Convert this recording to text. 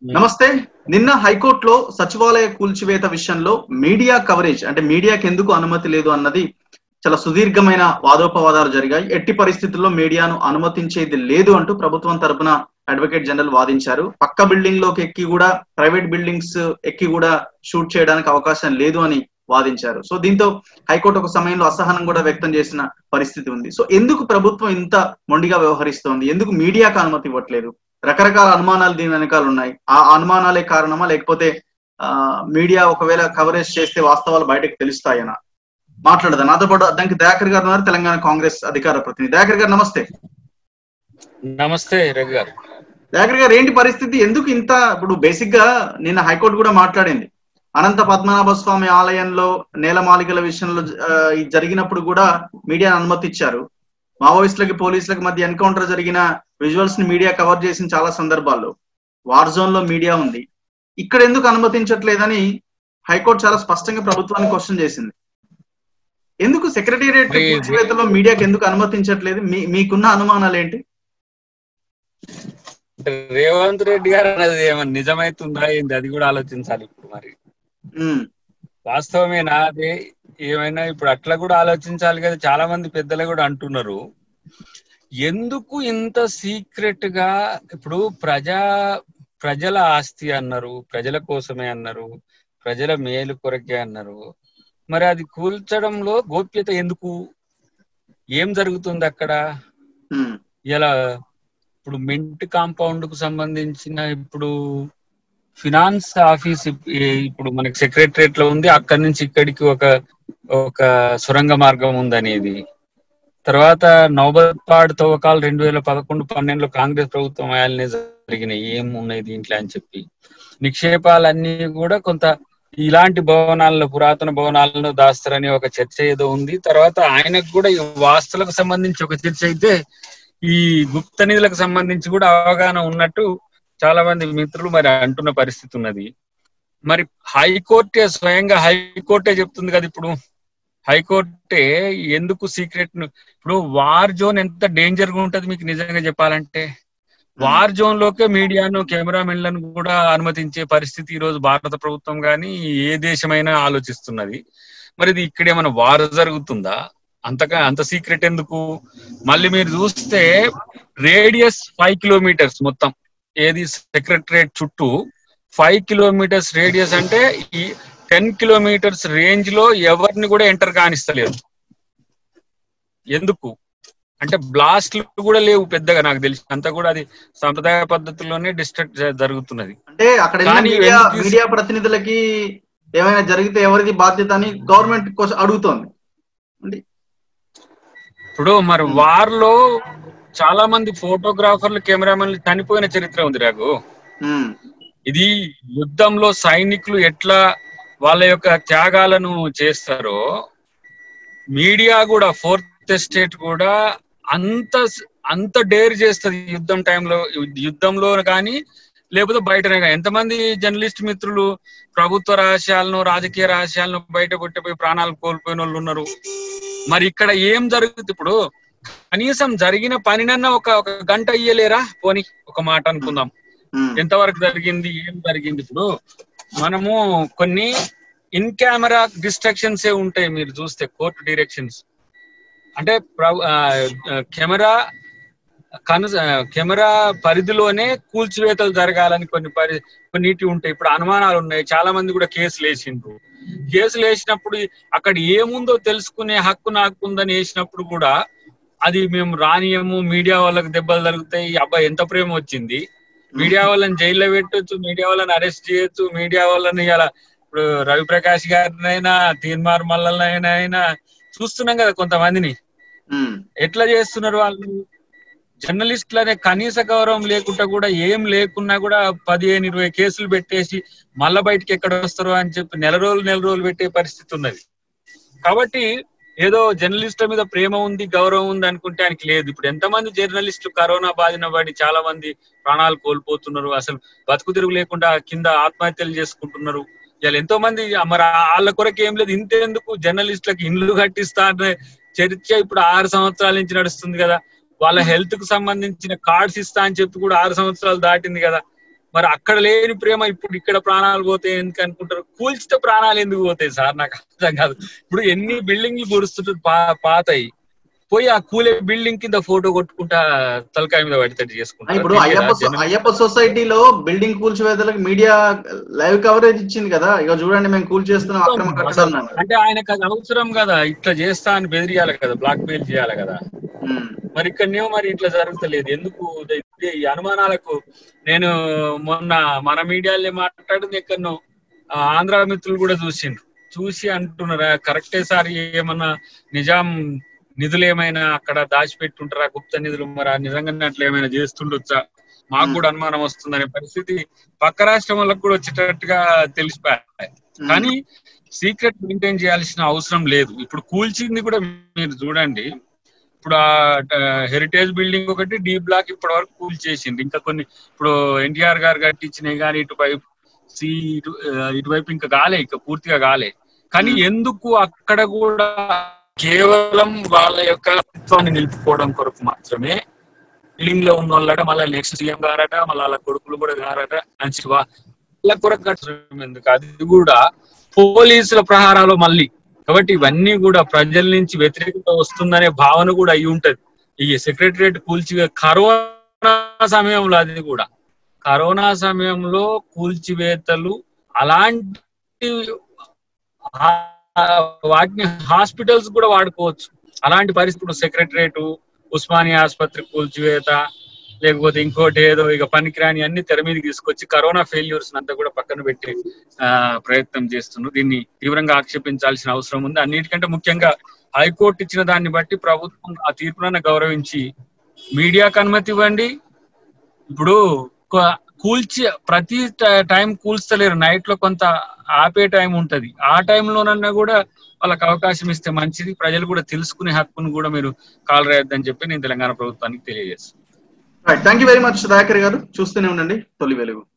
నమస్తే నిన్న హైకోర్టులో సచివాలయ కూల్చివేత విషయంలో మీడియా కవరేజ్ అంటే మీడియాకి ఎందుకు అనుమతి లేదు అన్నది చాలా సుదీర్ఘమైన వాదోపవాదాలు జరిగాయి ఎట్టి పరిస్థితుల్లో మీడియాను అనుమతించేది లేదు అంటూ ప్రభుత్వం తరపున అడ్వకేట్ జనరల్ వాదించారు పక్క బిల్డింగ్ లోకి ఎక్కి కూడా ప్రైవేట్ బిల్డింగ్స్ ఎక్కి కూడా షూట్ చేయడానికి అవకాశం లేదు అని వాదించారు సో దీంతో హైకోర్టు ఒక సమయంలో అసహనం కూడా వ్యక్తం చేసిన పరిస్థితి ఉంది సో ఎందుకు ప్రభుత్వం ఇంత మొండిగా వ్యవహరిస్తోంది ఎందుకు మీడియాకు అనుమతి ఇవ్వట్లేదు రకరకాల అనుమానాలు దీని వెనకాల ఉన్నాయి ఆ అనుమానాలే కారణమా లేకపోతే ఆ మీడియా ఒకవేళ కవరేజ్ చేస్తే వాస్తవాలు బయటకు తెలుస్తాయనా మాట్లాడదా నాతో పాటు అద్దంకి దయాకర్ గారు ఉన్నారు తెలంగాణ కాంగ్రెస్ అధికార ప్రతినిధి దయాకర్ గారు నమస్తే నమస్తే రవి గారు దయాకర్ గారు ఏంటి పరిస్థితి ఎందుకు ఇంత ఇప్పుడు బేసిక్ గా నిన్న హైకోర్టు కూడా మాట్లాడింది అనంత పద్మనాభ స్వామి ఆలయంలో నేలమాలికల విషయంలో ఆ, ఇది జరిగినప్పుడు కూడా మీడియాను అనుమతి ఇచ్చారు మావోయిస్టులకి పోలీసులకి మధ్య ఎన్కౌంటర్ జరిగిన విజువల్స్ ని మీడియా కవర్ చేసిన చాలా సందర్భాల్లో వార్ జోన్ లో మీడియా ఉంది ఇక్కడ ఎందుకు అనుమతించట్లేదని హైకోర్టు చాలా స్పష్టంగా ప్రభుత్వాన్ని క్వశ్చన్ చేసింది ఎందుకు సెక్రటేరియట్ మరి- కూల్చివేతలో మీడియాకి ఎందుకు అనుమతించట్లేదు మీ మీకున్న అనుమానాలు ఏంటి అంటే రేవంత్ రెడ్డి గారు అన్నది ఏమన్నా నిజమైతుందా ఏంది అది కూడా ఆలోచించాలి ఇప్పుడు మరి ఉమ్, వాస్తవమేనా అదే ఏమైనా ఇప్పుడు అట్లా కూడా ఆలోచించాలి కదా చాలా మంది పెద్దలు కూడా అంటున్నారు ఎందుకు ఇంత సీక్రెట్ గా ఇప్పుడు ప్రజా ప్రజల ఆస్తి అన్నారు ప్రజల కోసమే అన్నారు ప్రజల మేలు కొరకే అన్నారు మరి అది కూల్చడంలో గోప్యత ఎందుకు ఏం జరుగుతుంది అక్కడ ఉమ్, ఇలా ఇప్పుడు మింట్ కాంపౌండ్ కు సంబంధించిన ఇప్పుడు ఫినాన్స్ ఆఫీస్ ఇప్- ఈ- ఇప్పుడు మనకి సెక్రటరియట్ లో ఉంది అక్కడి నుంచి ఇక్కడికి ఒక ఒక సొరంగ మార్గం ఉందనేది తర్వాత నౌబత్పాడ్ తవ్వకాలు రెండు వేల పదకొండు పన్నెండులో కాంగ్రెస్ ప్రభుత్వం ఆయాలనే జరిగినాయి ఏం ఉన్నాయి దీంట్లో అని చెప్పి నిక్షేపాలన్నీ కూడా కొంత ఇలాంటి భవనాల్లో పురాతన భవనాలను దాస్తారని ఒక చర్చ ఏదో ఉంది తర్వాత ఆయనకు కూడా ఈ వాస్తులకు సంబంధించి ఒక చర్చ అయితే ఈ గుప్త నిధులకు సంబంధించి కూడా అవగాహన ఉన్నట్టు చాలా మంది మిత్రులు మరి అంటున్న పరిస్థితి ఉన్నది మరి హైకోర్టే స్వయంగా హైకోర్టే చెప్తుంది కదా ఇప్పుడు హైకోర్టే ఎందుకు సీక్రెట్ ఇప్పుడు వార్ జోన్ ఎంత డేంజర్ గా ఉంటది మీకు నిజంగా చెప్పాలంటే వార్ జోన్ లోకే మీడియాను కెమెరామెన్లను కూడా అనుమతించే పరిస్థితి ఈ రోజు భారత ప్రభుత్వం కానీ ఏ దేశమైనా ఆలోచిస్తున్నది మరి ఇది ఇక్కడ ఏమైనా వార్ జరుగుతుందా అంతగా అంత సీక్రెట్ ఎందుకు మళ్ళీ మీరు చూస్తే రేడియస్ ఫైవ్ కిలోమీటర్స్ మొత్తం ఏది సెక్రటరేట్ చుట్టూ ఫైవ్ కిలోమీటర్స్ రేడియస్ అంటే ఈ టెన్ కిలోమీటర్స్ రేంజ్ లో ఎవరిని కూడా ఎంటర్ కానిస్తలేదు ఎందుకు అంటే బ్లాస్ట్లు కూడా లేవు పెద్దగా నాకు తెలిసి అంతా కూడా అది సంప్రదాయ పద్ధతిలోనే డిస్ట్రక్ట్ జరుగుతున్నది అంటే అక్కడ వెళ్ళిన కానీ మీడియా ఎందుకు తీసు- మీడియా ప్రతినిధులకి ఏమైనా జరిగితే ఎవరిది బాధ్యత అని గవర్నమెంట్ కోసం అడుగుతోంది అంటే ఇప్పుడు మరి వార్ లో చాలా మంది ఫోటోగ్రాఫర్లు కెమెరామెన్లు చనిపోయిన చరిత్ర ఉంది రాఘు ఉమ్, ఇది యుద్ధంలో సైనికులు ఎట్లా వాళ్ళ యొక్క త్యాగాలను చేస్తారో మీడియా కూడా ఫోర్త్ ఎస్టేట్ కూడా అంత అంత డేర్ చేస్తుంది యుద్ధం టైంలో యుద్ధంలో కానీ లేకపోతే బయటనే కానీ ఎంతమంది జర్నలిస్ట్ మిత్రులు ప్రభుత్వ రహస్యాలను రాజకీయ రహస్యాలను బయట కొట్టిపోయి ప్రాణాలు కోల్పోయిన వాళ్ళు ఉన్నారు మరి ఇక్కడ ఏం జరుగుతుంది ఇప్పుడు కనీసం జరిగిన పనినన్నా ఒక ఒక గంట ఇయ్యలేరా పోని ఒక మాట అనుకుందాం ఉమ్, ఎంతవరకు జరిగింది ఏం జరిగింది ఇప్పుడు మనము కొన్ని ఇన్ కెమెరా డిస్ట్రక్షన్స్ ఏ ఉంటాయి మీరు చూస్తే కోర్టు డైరెక్షన్స్ అంటే ప్ర- ఆ, ఆ, కెమెరా కను ఆ, కెమెరా పరిధిలోనే కూల్చివేతలు జరగాలని కొన్ని పరి కొన్నిటి ఉంటాయి ఇప్పుడు అనుమానాలు ఉన్నాయి చాలా మంది కూడా కేసులు వేసిండ్రు కేసులు వేసినప్పుడు అక్కడ ఏముందో తెలుసుకునే హక్కు నాకు ఉందని వేసినప్పుడు కూడా అది మేము రానియము మీడియా వాళ్ళకి దెబ్బలు జరుగుతాయి ఈ అబ్బాయి ఎంత ప్రేమ వచ్చింది మీడియా వాళ్ళని జైల్లో పెట్టొచ్చు మీడియా వాళ్ళని అరెస్ట్ చేయొచ్చు మీడియా వాళ్ళని ఇలా ఇప్పుడు రవిప్రకాష్ గారినైనా తీన్మార్ మల్లనైనా అయినా చూస్తున్నాం కదా కొంతమందిని ఉమ్, ఎట్లా చేస్తున్నారు వాళ్ళు జర్నలిస్టులనే కనీస గౌరవం లేకుండా కూడా ఏం లేకున్నా కూడా పదిహేను ఇరవై కేసులు పెట్టేసి మళ్ళా బయటికి ఎక్కడ వస్తారు అని చెప్పి నెల రోజులు నెల రోజులు పెట్టే పరిస్థితి ఉన్నది కాబట్టి ఏదో జర్నలిస్టుల మీద ప్రేమ ఉంది గౌరవం ఉంది అనుకుంటే ఆయనకి లేదు ఇప్పుడు ఎంతమంది జర్నలిస్టులు కరోనా బాధిన పడి చాలా మంది ప్రాణాలు కోల్పోతున్నారు అసలు బతుకు తిరుగు లేకుండా కింద ఆత్మహత్యలు చేసుకుంటున్నారు ఇలా ఎంతో మంది మరి వాళ్ళ కొరకు ఏం లేదు ఇంతెందుకు జర్నలిస్టులకు ఇండ్లు కట్టిస్తా అనే చర్చ ఇప్పుడు ఆరు సంవత్సరాల నుంచి నడుస్తుంది కదా వాళ్ళ హెల్త్ కు సంబంధించిన కార్డ్స్ ఇస్తా అని చెప్పి కూడా ఆరు సంవత్సరాలు దాటింది కదా మరి అక్కడ లేని ప్రేమ ఇప్పుడు ఇక్కడ ప్రాణాలు పోతాయి ఎందుకు అనుకుంటారు కూల్చితే ప్రాణాలు ఎందుకు పోతాయి సార్ నాకు అర్థం కాదు ఇప్పుడు ఎన్ని బిల్డింగ్లు పొడుస్తుంటారు పా పాతాయి పోయి ఆ కూలే బిల్డింగ్ కింద ఫోటో కొట్టుకుంటా తలకాయ మీద పడితే చేసుకుంటారు ఇప్పుడు అయ్యప్ప సో- అయ్యప్ప సొసైటీలో బిల్డింగ్ కూల్చివేతలకు మీడియా లైవ్ కవరేజ్ ఇచ్చింది కదా ఇక చూడండి మేము కూల్ చేస్తున్నాం అక్రమ కట్టడాలు అని. అంటే ఆయనకు అది అవసరం కదా ఇట్లా చేస్తా అని బెదిరియాలి కదా బ్లాక్ మెయిల్ చేయాలి కదా ఉమ్. మరి ఇక్కడనేమో మరి ఇట్లా జరుగుతలేదు ఎందుకు ఇది ఈ అనుమానాలకు నేను మొన్న మన మీడియాలో మాట్లాడింది ఎక్కడనో ఆ, ఆంధ్ర మిత్రులు కూడా చూసిండ్రు చూసి అంటున్నారా కరెక్టే సార్ ఏమన్నా నిజాం నిధులు ఏమైనా అక్కడ దాచిపెట్టుంటారా గుప్త నిధులు మరి ఆ నిజంగానే అట్లా ఏమైనా చేస్తుండొచ్చా మాకు కూడా అనుమానం వస్తుందనే పరిస్థితి పక్క రాష్ట్రం వాళ్ళకు కూడా వచ్చేటట్టుగా తెలిసిపోయాయి కానీ సీక్రెట్ మెయింటైన్ చేయాల్సిన అవసరం లేదు ఇప్పుడు కూల్చింది కూడా మీరు చూడండి ఇప్పుడు ఆ హెరిటేజ్ బిల్డింగ్ ఒకటి డి బ్లాక్ ఇప్పటి వరకు కూల్ చేసింది ఇంకా కొన్ని ఇప్పుడు ఎన్టీఆర్ గారు కట్టించినవి కానీ ఇటువైపు సి ఇటు ఆ, ఇటువైపు ఇంకా కాలే ఇంకా పూర్తిగా కాలే కానీ ఎందుకు అక్కడ కూడా కేవలం వాళ్ళ యొక్క అస్తిత్వాన్ని నిలుపుకోవడం కొరకు మాత్రమే బిల్డింగ్ లో ఉన్న వాళ్ళట మళ్ళీ నెక్స్ట్ సీఎం గారట మళ్ళీ వాళ్ళ కొడుకులు కూడా గారట అని వాళ్ళ కొరకు కట్టడం ఎందుకు అది కూడా పోలీసుల ప్రహారాలు మళ్ళీ కాబట్టి ఇవన్నీ కూడా ప్రజల నుంచి వ్యతిరేకత వస్తుందనే భావన కూడా అయి ఉంటది ఈ సెక్రటరియట్ కూల్చి కరోనా సమయంలో అది కూడా కరోనా సమయంలో కూల్చివేతలు అలాంటి ఆ- వాటిని హాస్పిటల్స్ కూడా వాడుకోవచ్చు అలాంటి పరిస్థితులు సెక్రటరియట్ ఉస్మానియా ఆసుపత్రి కూల్చివేత లేకపోతే ఇంకోటి ఏదో ఇక పనికిరాని అన్ని తెర మీదకి తీసుకొచ్చి కరోనా ఫెయిల్యూర్స్ అంతా కూడా పక్కన పెట్టి ఆ ప్రయత్నం చేస్తున్నారు దీన్ని తీవ్రంగా ఆక్షేపించాల్సిన అవసరం ఉంది అన్నిటికంటే ముఖ్యంగా హైకోర్టు ఇచ్చిన దాన్ని బట్టి ప్రభుత్వం ఆ తీర్పులను గౌరవించి మీడియాకు అనుమతి ఇవ్వండి ఇప్పుడు కొ- కూల్చి ప్రతి ట- టైం కూల్స్తలేరు నైట్ లో కొంత ఆపే టైం ఉంటది ఆ టైంలోనన్నా కూడా వాళ్ళకి అవకాశం ఇస్తే మంచిది ప్రజలు కూడా తెలుసుకునే హక్కును కూడా మీరు కాల్ రాయొద్దని చెప్పి నేను తెలంగాణ ప్రభుత్వానికి తెలియజేస్తాను thank you very much Dayakar garu చూస్తూనే ఉండండి తొలి వెలుగు